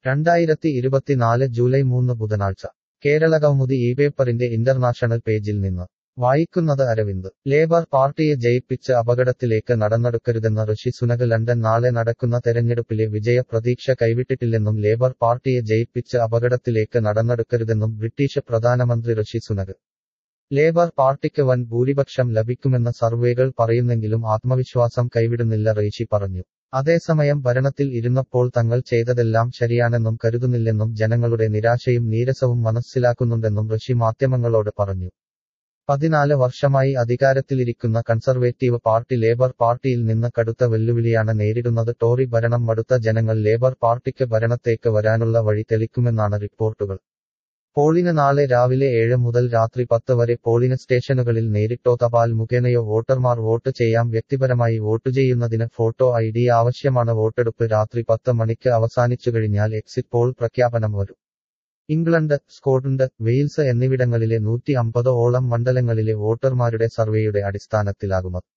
രണ്ടായിരത്തി ഇരുപത്തിനാല് ജൂലൈ മൂന്ന് ബുധനാഴ്ച കേരളകൗമുദി ഈ പേപ്പറിന്റെ ഇന്റർനാഷണൽ പേജിൽ നിന്ന് വായിക്കുന്നത് അരവിന്ദ് ലേബർ പാർട്ടിയെ ജയിപ്പിച്ച് അപകടത്തിലേക്ക് നടന്നെടുക്കരുതെന്ന ഋഷി സുനക് ലണ്ടൻ നാളെ നടക്കുന്ന തെരഞ്ഞെടുപ്പിലെ വിജയ പ്രതീക്ഷ കൈവിട്ടിട്ടില്ലെന്നും ലേബർ പാർട്ടിയെ ജയിപ്പിച്ച് അപകടത്തിലേക്ക് നടന്നെടുക്കരുതെന്നും ബ്രിട്ടീഷ് പ്രധാനമന്ത്രി ഋഷി സുനക് ലേബർ പാർട്ടിക്ക് വൻ ഭൂരിപക്ഷം ലഭിക്കുമെന്ന സർവേകൾ പറയുന്നെങ്കിലും ആത്മവിശ്വാസം കൈവിടുന്നില്ല റേഷി പറഞ്ഞു അതേസമയം ഭരണത്തിൽ ഇരുന്നപ്പോൾ തങ്ങൾ ചെയ്തതെല്ലാം ശരിയാണെന്നും കരുതുന്നില്ലെന്നും ജനങ്ങളുടെ നിരാശയും നീരസവും മനസ്സിലാക്കുന്നുണ്ടെന്നും ഋഷി മാധ്യമങ്ങളോട് പറഞ്ഞു പതിനാല് വർഷമായി അധികാരത്തിലിരിക്കുന്ന കൺസർവേറ്റീവ് പാർട്ടി ലേബർ പാർട്ടിയിൽ നിന്ന് കടുത്ത വെല്ലുവിളിയാണ് നേരിടുന്നത് ടോറി ഭരണം മടുത്ത ജനങ്ങൾ ലേബർ പാർട്ടിക്ക് ഭരണത്തേക്ക് വരാനുള്ള വഴി തെളിക്കുമെന്നാണ് റിപ്പോർട്ടുകൾ പോളിന് നാളെ രാവിലെ ഏഴ് മുതൽ രാത്രി പത്ത് വരെ പോളിംഗ് സ്റ്റേഷനുകളിൽ നേരിട്ടോ തപാൽ മുഖേനയോ വോട്ടർമാർ വോട്ട് ചെയ്യാം വ്യക്തിപരമായി വോട്ട് ചെയ്യുന്നതിന് ഫോട്ടോ ഐ ഡി ആവശ്യമാണ് വോട്ടെടുപ്പ് രാത്രി പത്ത് മണിക്ക് അവസാനിച്ചു കഴിഞ്ഞാൽ എക്സിറ്റ് പോൾ പ്രഖ്യാപനം വരും ഇംഗ്ലണ്ട് സ്കോട്ട്ലൻഡ് വെയിൽസ് എന്നിവിടങ്ങളിലെ നൂറ്റി അമ്പത് ഓളം മണ്ഡലങ്ങളിലെ വോട്ടർമാരുടെ സർവേയുടെ അടിസ്ഥാനത്തിലാകുമത്